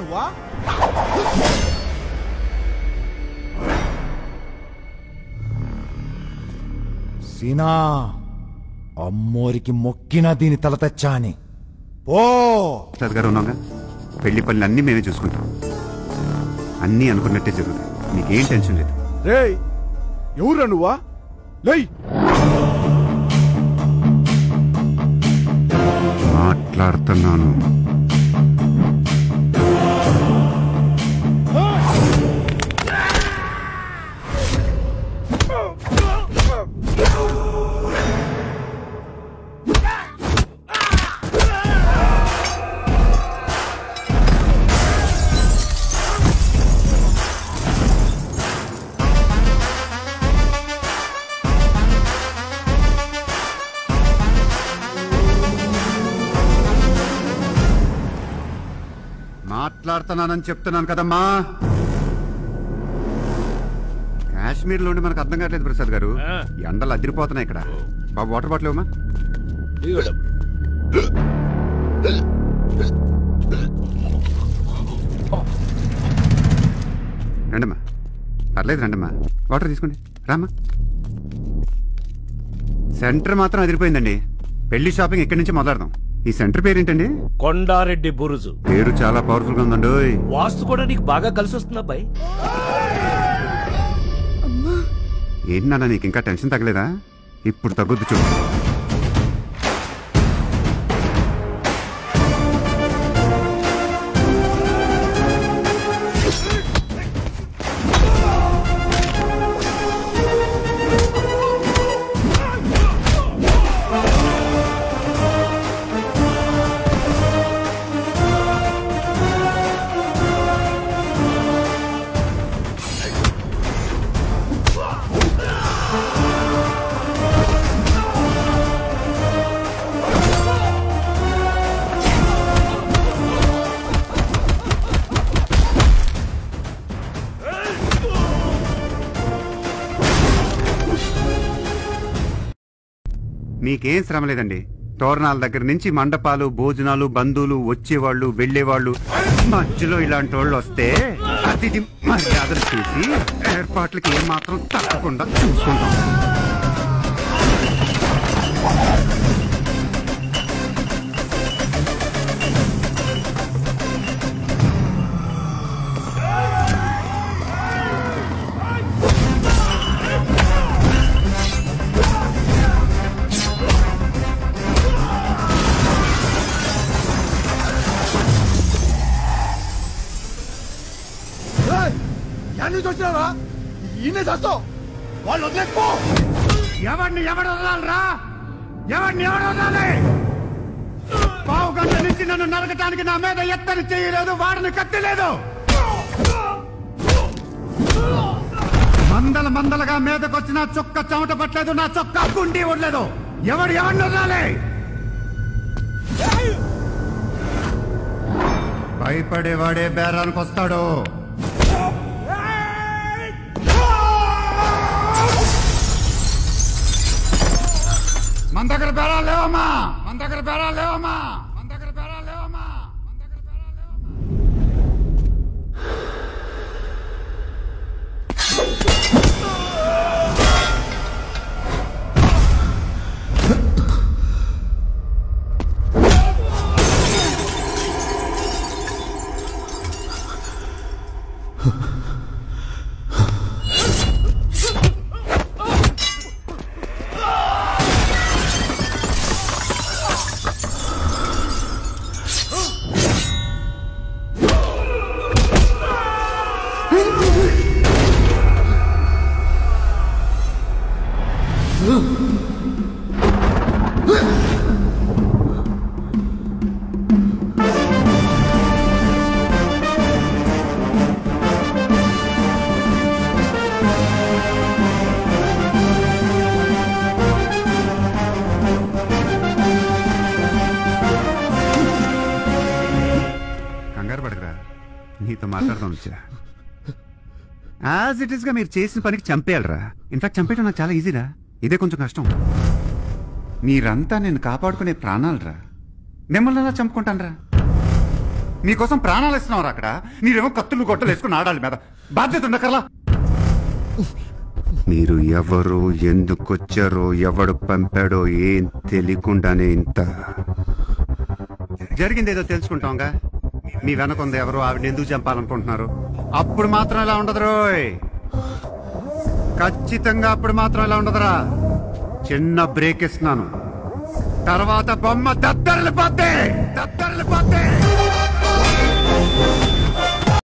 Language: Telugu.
నువ్వా సీనా అమ్మోరికి మొక్కిన దీని తల తెచ్చా అని ఓ ప్రసాద్ గారు ఉన్నాగా పెళ్లి పనులు అన్నీ మేమే చూసుకుంటాం అన్నీ అనుకున్నట్టే జరుగుతాయి నీకేం టెన్షన్ లేదు రేయ్ ఎవరురా నువ్వా లేయ్ మాట్లాడుతున్నాను మాట్లాడుతున్నానని చెప్తున్నాను కదమ్మా కాశ్మీర్ లోండి మనకు అర్థం కావట్లేదు ప్రసాద్ గారు ఎండలు అదిరిపోతున్నాయి ఇక్కడ బాబు వాటర్ బాటిల్ ఇవ్వమా రండమ్మా పర్లేదు రండమ్మా వాటర్ తీసుకోండి రామ్మా సెంటర్ మాత్రం అదిరిపోయిందండి పెళ్లి షాపింగ్ ఇక్కడి నుంచి మొదలెడదాం ఈ సెంటర్ పేరేంటండి కొండారెడ్డి బురుజు పేరు చాలా పవర్ఫుల్ గా ఉందండి ఓయ్. వాస్తు కూడా నీకు బాగా కలిసి వస్తుంది అబ్బాయి ఏంటి నాన్న నీకు ఇంకా టెన్షన్ తగ్గలేదా ఇప్పుడు తగ్గుద్దు చూడు మీకేం శ్రమ లేదండి తోరణాల దగ్గర నుంచి మండపాలు భోజనాలు బంధువులు వచ్చేవాళ్ళు వెళ్ళేవాళ్ళు మధ్యలో ఇలాంటి వాళ్ళు వస్తే అతిథి మర్యాదలు చూసి ఏర్పాట్లకి ఏమాత్రం తప్పకుండా చూసుకుంటాం ఎన్ని వచ్చినారా ఈయనే చేస్తావు వాళ్ళు వదిలేకపో ఎవరిని ఎవడు వదలాలరా ఎవరిని ఎవడు వదలాలి పావు గంట నుంచి నన్ను నరకటానికి నా మీద ఎత్తని చేయలేదు వాడిని కత్తి లేదు మందల మందలుగా మీదకొచ్చిన చొక్క చెమట పట్టలేదు నా చొక్కా గుండి ఉండలేదు ఎవడు ఎవరిని వదలాలి భయపడేవాడే బేరానికి వస్తాడు మన దగ్గర బేరాలు లేవమ్మా మన దగ్గర బేరాలు లేవమ్మా మన దగ్గర బేరాలు లేవమ్మా మన దగ్గర బేరాలు లేవమ్మా కంగారు పడకరా నీతో మాట్లాడదాం వచ్చా యాజ్ ఇట్ ఈస్ గా మీరు చేసిన పనికి చంపేయాలరా ఇన్ఫాక్ట్ చంపేయడం నాకు చాలా ఈజీరా ఇదే కొంచెం కష్టం మీరంతా నేను కాపాడుకునే ప్రాణాలరా మిమ్మల్ని అలా చంపుకుంటానరా మీకోసం ప్రాణాలు ఇస్తున్నారు అక్కడ మీరేమో కత్తులు గొట్టలు వేసుకుని ఆడాలి మీద బాధ్యత ఉండకర్లా మీరు ఎవరు ఎందుకొచ్చారో ఎవడు పంపాడో ఏం తెలియకుండానే ఇంత జరిగింది ఏదో తెలుసుకుంటాంగా మీ వెనకుంది ఎవరు ఆవిడ ఎందుకు చంపాలనుకుంటున్నారు అప్పుడు మాత్రం ఇలా ఉండదు రోయ్ ఖచ్చితంగా అప్పుడు మాత్రం ఇలా ఉండదురా చిన్న బ్రేక్ ఇస్తున్నాను తర్వాత బొమ్మ దత్తరలు పోతే దత్తరలు పోతే